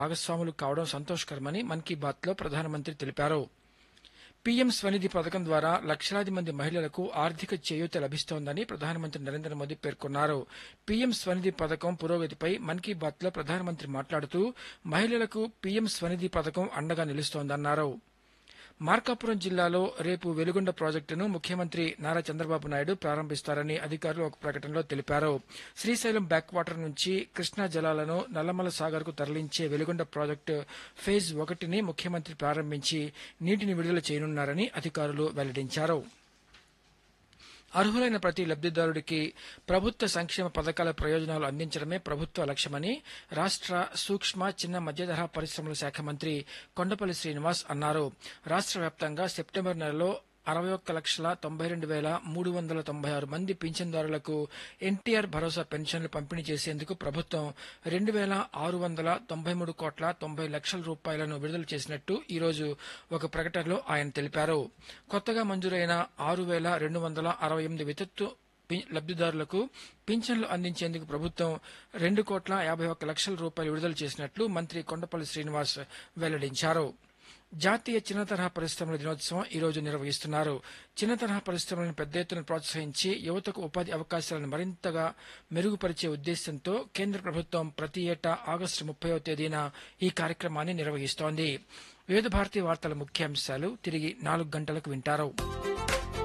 భాగస్వాములు కావడం సంతోషకరమని మన్ కీ బాత్ లో ప్రధానమంత్రి తెలిపారు పీఎం స్వనిధి పథకం ద్వారా లక్షలాది మంది మహిళలకు ఆర్థిక చేయూత లభిస్తోందని ప్రధానమంత్రి నరేంద్ర మోదీ పేర్కొన్నారు పీఎం స్వనిధి పథకం పురోగతిపై మన్ కీ బాత్ లో ప్రధానమంత్రి మాట్లాడుతూ మహిళలకు పీఎం స్వనిధి పథకం అండగా నిలుస్తోందన్నారు మార్కాపురం జిల్లాలో రేపు వెలుగొండ ప్రాజెక్టును ముఖ్యమంత్రి నారా చంద్రబాబు నాయుడు ప్రారంభిస్తారని అధికారులు ఒక ప్రకటనలో తెలిపారు శ్రీశైలం బ్యాక్ వాటర్ నుంచి కృష్ణా జలాలను నల్లమల సాగర్ కు తరలించే వెలుగొండ ప్రాజెక్టు ఫేజ్ ఒకటిని ముఖ్యమంత్రి ప్రారంభించి నీటిని విడుదల చేయనున్నారని అధికారులు వెల్లడించారు అర్హులైన ప్రతి లబ్దిదారుడికి ప్రభుత్వ సంక్షేమ పథకాల ప్రయోజనాలు అందించడమే ప్రభుత్వ లక్ష్యమని రాష్ట్ర సూక్ష్మ చిన్న మధ్యతరహా పరిశ్రమల శాఖ మంత్రి కొండపల్లి శ్రీనివాస్ అన్నారు రాష్ట్ర వ్యాప్తంగా సెప్టెంబర్ నెలలో అరవై ఒక్క లక్షల తొంభై రెండు వేల మూడు వందల తొంభై ఆరు మంది పింఛన్దారులకు ఎన్టీఆర్ భరోసా పెన్షన్లు పంపిణీ చేసేందుకు ప్రభుత్వం రెండు వేల ఆరు వందల తొంభై మూడు కోట్ల తొంభై లక్షల రూపాయలను విడుదల చేసినట్టు ఈ రోజు ఒక ప్రకటనలో ఆయన తెలిపారు కొత్తగా మంజూరైన ఆరు వేల రెండు వందల అరవై ఎనిమిది విద్యుత్తు పి- లబ్దిదారులకు పింఛన్లు అందించేందుకు ప్రభుత్వం రెండు కోట్ల యాభై ఒక్క లక్షల రూపాయలు విడుదల చేసినట్లు మంత్రి కొండపల్లి శ్రీనివాస్ వెల్లడించారు జాతీయ చిన్న తరహా పరిశ్రమల దినోత్సవం ఈ రోజు నిర్వహిస్తున్నారు చిన్న తరహా పరిశ్రమలను పెద్ద ఎత్తున ప్రోత్సహించి యువతకు ఉపాధి అవకాశాలను మరింతగా మెరుగుపరిచే ఉద్దేశంతో కేంద్ర ప్రభుత్వం ప్రతి ఏటా ఆగస్టు ముప్పైవ తేదీన ఈ కార్యక్రమాన్ని నిర్వహిస్తోంది వివిధ భారతీయ వార్తల ముఖ్యాంశాలు తిరిగి నాలుగు గంటలకు వింటారు